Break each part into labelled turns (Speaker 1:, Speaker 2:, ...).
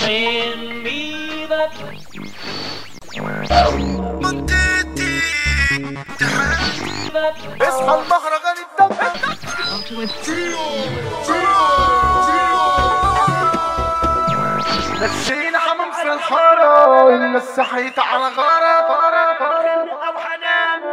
Speaker 1: saying me that
Speaker 2: اصحى المهرجان الدم نسينا حمام في الحارة الناس صحيت على غارة غارة غارة أو حنان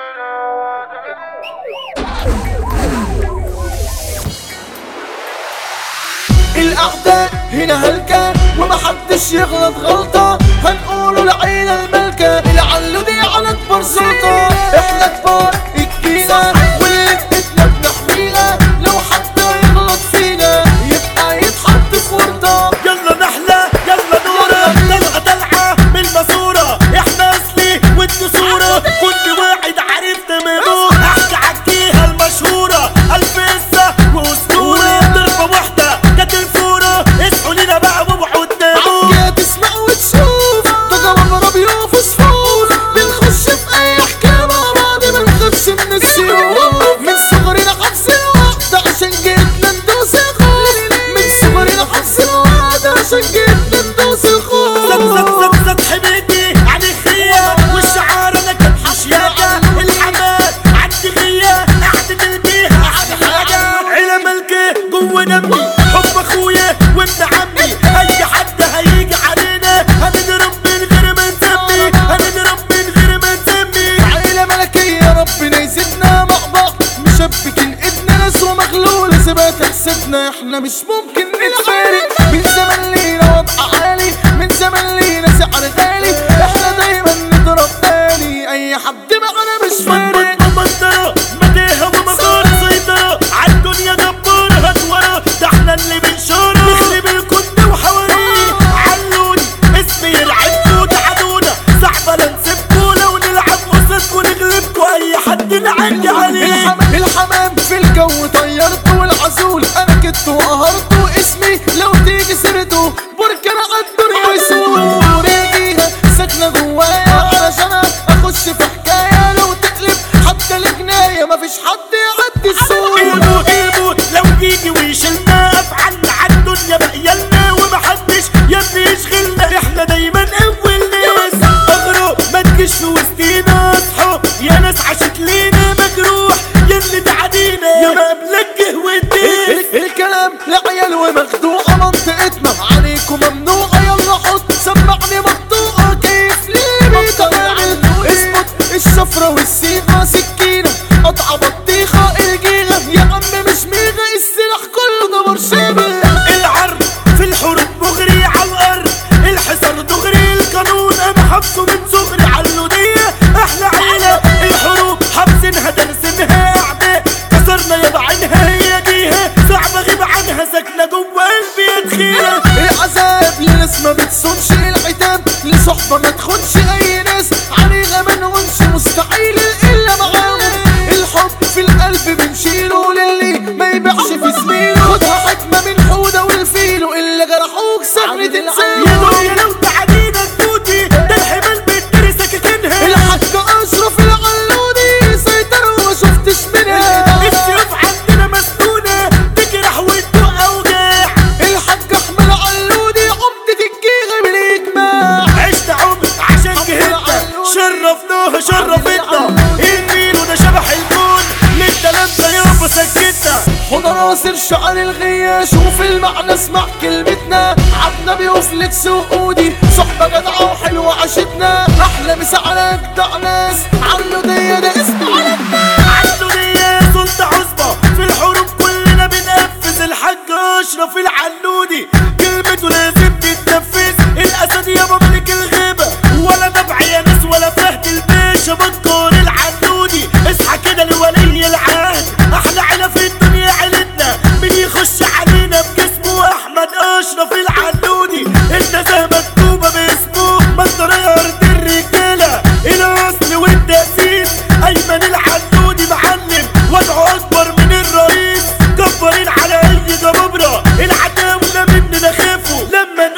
Speaker 2: الأعداء هنا هلكة ومحدش يغلط غلطة هنقوله العيلة الملكة العلو دي على أكبر سلطة احنا كبار الجيلة واللي بدنا بنحميها لو حد يغلط فينا يبقى يتحط في ورطة
Speaker 3: يلا نحلة يلا نورة طلعة طلعة بالماسورة احنا اصلي وانت صورة كل واحد عارف تمامه احكي عكيها المشهورة الف قصة واسطورة ضربة واحدة كانت الفورة اصحوا لينا بقى وابعوا قدامه
Speaker 2: عجية تسمع وتشوف ده جواب ربيع فوسفور بنخش في اي حكاية مع بعض ما نخافش من السيوف من صغرنا حبس الوقت عشان جيتنا ندوس الخوف من صغرنا حبس الوقت عشان جيتنا ندوس
Speaker 3: زت زت
Speaker 2: الخوف
Speaker 3: زت زت حبيبي عن الخية والشعار انا كان حشياكة الحماد عندي غية قعدة البيها احلى حاجة عيلة ملكة جوه دمي حب اخويا وابن عمي اي حد هيجي علينا هنضرب من غير ما نسمي هنضرب من غير ما نسمي
Speaker 2: عيلة ملكية ربنا يزيدنا مع بعض مشبكين ايدنا ناس ومغلولة سيبها تحسدنا احنا مش ممكن نتفارق من زمان لينا وضع عالي من زمان لينا سعر غالي احنا دايما نضرب تاني اي حد معانا مش فارق
Speaker 3: مبندرة مديها ومغارة سيطرة عالدنيا جبارة هتورة ده احنا اللي بنشارة نخرب الكون وحواليه علوني اسمي يرعبكوا تعادونا صعبة لا نسيبكوا لو نلعب قصادكوا نغلبكوا اي حد نعدي عليه
Speaker 2: الحمام الحمام في الجو طيرته والعزول انا كنت وقهرته اسمي لو تيجي سيرته بركان عالدنيا يسور يجيها ساكنه جوايا علشان اخش في حكايه لو تقلب حتى الجنايه مفيش حد يعدي السور
Speaker 3: قلبوا قلبوا لو يجي ويشيلنا افعالنا عالدنيا بقيالنا ومحدش يا ابني يشغلنا احنا دايما اول ناس اغروا ما تجيش في وسطينا اصحوا يا ناس عاشت لينا مجروح يا اللي تعدينا يا ما قبلك جه وديت
Speaker 2: الكلام لعيال ومخدوعة منطقتنا عليكم ممنوعة يلا حط سمعني مقطوعة كيف ليه بيتعمل اظبط الشفرة والسيخة سكينة قطعة بطيخة الجيغة يا عم مش ميغة السلاح كله ده برشامة
Speaker 3: العرض في الحروب مغري على الارض الحصار دغري القانون انا حبسه من صغري علودية احلى عيلة الحروب حابسينها دارسينها اعداء كسرنا يا بعينها هي ديها صعب اغيب عنها ساكنة جوا قلبي تخيلة
Speaker 2: العذاب لناس ما بتصونش العتاب لصحبة ما تخونش اي ناس عليها ما نهونش مستحيل الا معاهم الحب في القلب بنشيله للي ما يبيعش في زميله خدها حكمة من حودة والفيلو اللي جرحوك سهل
Speaker 3: يا
Speaker 2: تنساه
Speaker 3: دنيا لو تعدينا تفوتي ده الحمال بتدري سكاكينها
Speaker 2: الحاج اشرف العلودي سيطر وما شفتش منها
Speaker 3: السيوف عندنا مسنونة تجرح وتدق اوجاع
Speaker 2: الحاج احمد علودي عمدة الجيغة بالاجماع
Speaker 3: عشت عمر عشان جهتنا شرفناها شرفتنا النيل وده شبح الكون للتلامذة يابا سكتنا
Speaker 2: خد ناصر شعر الغية شوف المعنى اسمع كلمتنا عدنا بيوفلكس وقودي صحبة جدعة وحلوة عشتنا أحلى مسا على أجدع ناس عنه دي ده اسم علمنا
Speaker 3: عنده نية سلطة عصبة في الحروب كلنا بنقفز الحاج أشرف العنودي كلمته لازم تتنفذ الأسد يابا ملك الغيبة ولا نبع يا ناس ولا فهد الباشا بكر العنودي اصحى كده لولي العهد أحلى عيلة في الدنيا عيلتنا مين يخش علينا بجسمه أحمد أشرف العنودي النزاهة مكتوبة باسمه مصدر أرض الرجالة الأصل والتأسيس أيمن العنودي معلم وضعه أكبر من الرئيس جبارين على أي جبابرة العتاولة مننا خافوا لما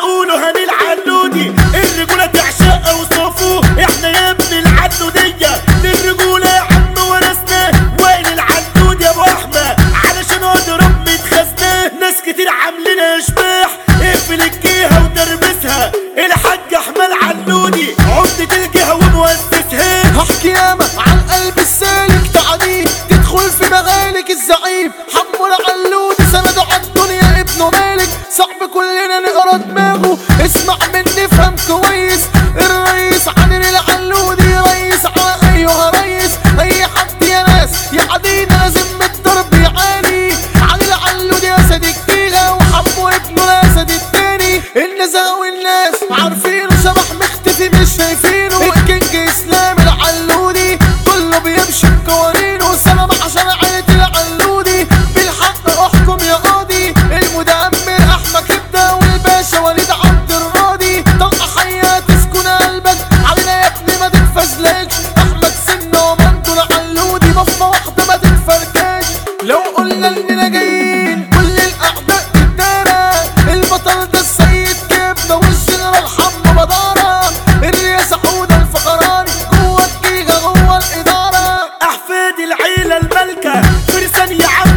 Speaker 3: العنودي عمدة الجهة ومؤسسها
Speaker 2: هحكي ياما عن قلب السالك تعديه تدخل في مغالك الزعيم حمو العلود سنده عالدنيا ابنه مالك صعب كلنا نقرا دماغه اسمع مني فهم كويس الرئيس عن العلودي رئيس على ايها ريس اي حد يا ناس يعدينا لازم الضرب يعاني عن العلودي اسد الجيغه وحمو ابنه الاسد التاني النزاهه والناس عارفينه شبح مختفي مش شايفينه الكينج اسلام العلودي كله بيمشي بقوانينه سلام عشان عيلة العلودي بالحق احكم يا قاضي المدمر احمد كبده والباشا وليد عبد الراضي طلقه حيه تسكن قلبك علينا يا ابني ما تتفزلكش احمد سنه ومنته العلودي بفه واحده ما تتفركش لو قلنا اننا جايين كل الاعداء قدامنا البطل ده السيد كبده والجنرال حمو بداره الرئاسه حوده الفقراني جوه الجيجه جوه الاداره
Speaker 3: احفاد العيلة الملكة فرسان يا عم